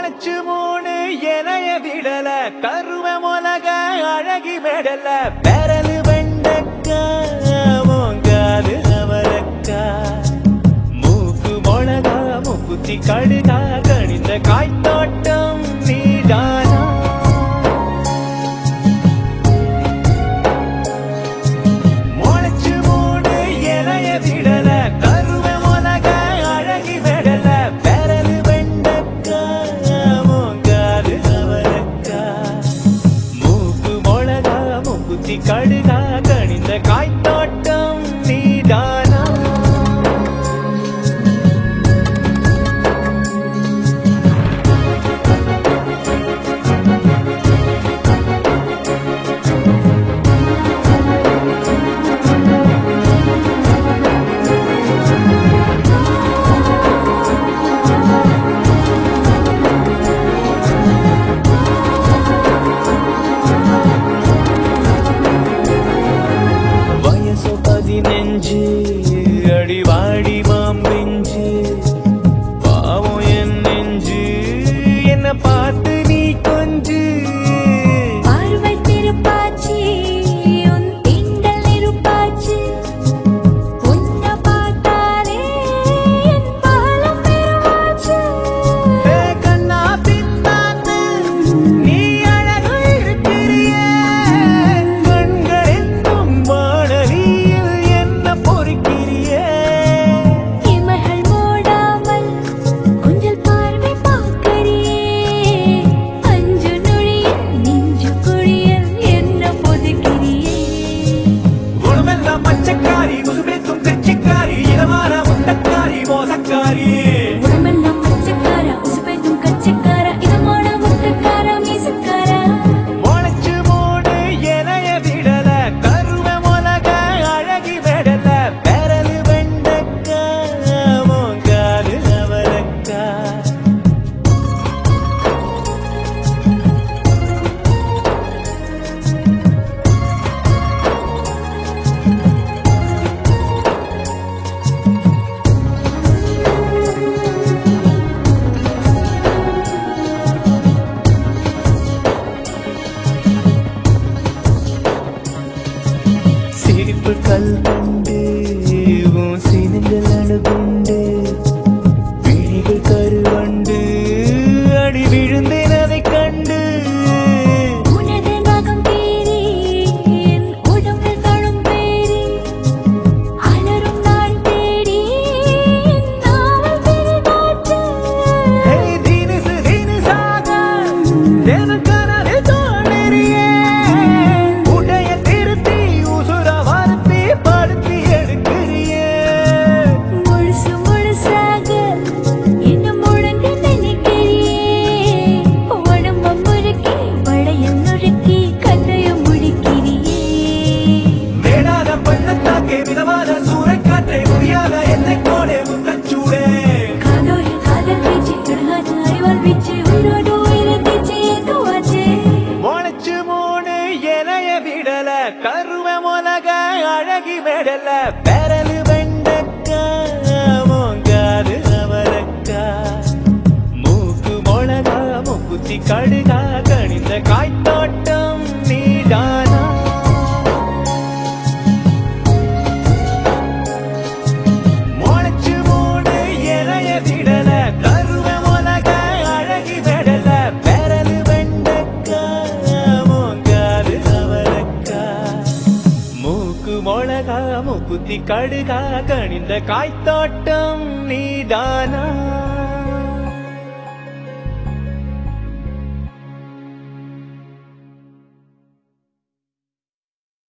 முளைச்சு மூணு இலைய விடல கருவ மொலக அழகி மெடல பெரலு வெண்டக்கா மோங்காது அவரக்கா மூக்கு மொளகா மூக்குத்தி கடுகா கணிந்த காய்த்தோட்டம் நீதானா முளைச்சு மூணு இலைய விடல கருவ மொலக அழகி மெடல பெரலு வெண்டக்கா மோங்காது அவரக்கா மூக்கு மொளகா மூக்குத்தி கடுகா கணிந்த காய்த்தோட்டம் நீதானா வயசு பதினஞ்சு அடிவாடி மாம்பிஞ்சு பாவம் என் நெஞ்சு என்ன பார்த்து நீ கொஞ்சு பார்வை திருப்பாச்சி உன் திங்கள் இருப்பாச்சி உன்னை பார்த்தாலே என் பாலம் பெருமாச்சு ஏ கண்ணா பின்னான்னு நீ அழகு இருக்கிறியே கண்கள் என்றும் வானலியில் என்ன பொறுக்கிறியே இமைகள் மூடாமல் கொஞ்சல் பார்வை பார்க்கறியே அஞ்சு நொழியில் நெஞ்சு குழியில் என்ன பொதுக்கிறியே குணமெல்லாம் பச்சைக்காரி குசுபேத்தும் கட்சிக்காரி இதமான முட்டக்காரி மோசக்காரி உடம்பெல்லாம் பச்சைக்கார உசுப்பேத்தும் கச்சைக்கார இதமான முட்டக்கார மீசக்கார முளைச்சு மூணு இலைய விடல கருவ மொலக அழகி விடல பெரலு வெண்டக்கா மோங்காது அவரக்கா சிரிப்பு கல் கண்டு உன் சினங்கள் அணுகுண்டு விழிகள் கருவண்டு அடி விழுந்தேனதை கண்டு உனது நகம் தேறி என் உடம்பில் தழும் பேரி அலரும் நாள் தேடி என் நாவல் பெரிதாச்சு ஹே தினுசு தினுசாக எனக்கனது தோணறியே உடைய திருத்தி உசுர வருத்தி படுத்தி எடுக்கிறியே முழுசு முழுசாக என்ன முழங்க நினைக்கிறியே உடம்ப முறுக்கி வளையம் நுறுக்கி கண்ணையும் முடிக்கிறியே வேடாத பள்ளத்தாக்கே விதமான சூறைக்காற்றை முடியாத என்னை கோடே முத்தச்சூடே காதோடு காதல் வீச்சு கடுகாச்சு அறிவால் வீச்சு உயிரோடு உயிரை தீச்சு ஏதுவாச்சு முளைச்சு மூணு இலைய விடல கருவ மொலக அழகி மெடல பெரலு வெண்டக்கா மோங்காது அவரக்கா மூக்கு மொளகா மூக்குத்தி கடுகா கணிந்த காய்த்தோட்டம் நீதானா முளைச்சு மூணு இலைய விடல கருவ மொலக அழகி விடல பெரலு வெண்டக்கா மோங்காது அவரக்கா மூக்கு மொளகா மூக்குத்தி கடுகா கணிந்த காய்த்தோட்டம் நீதானா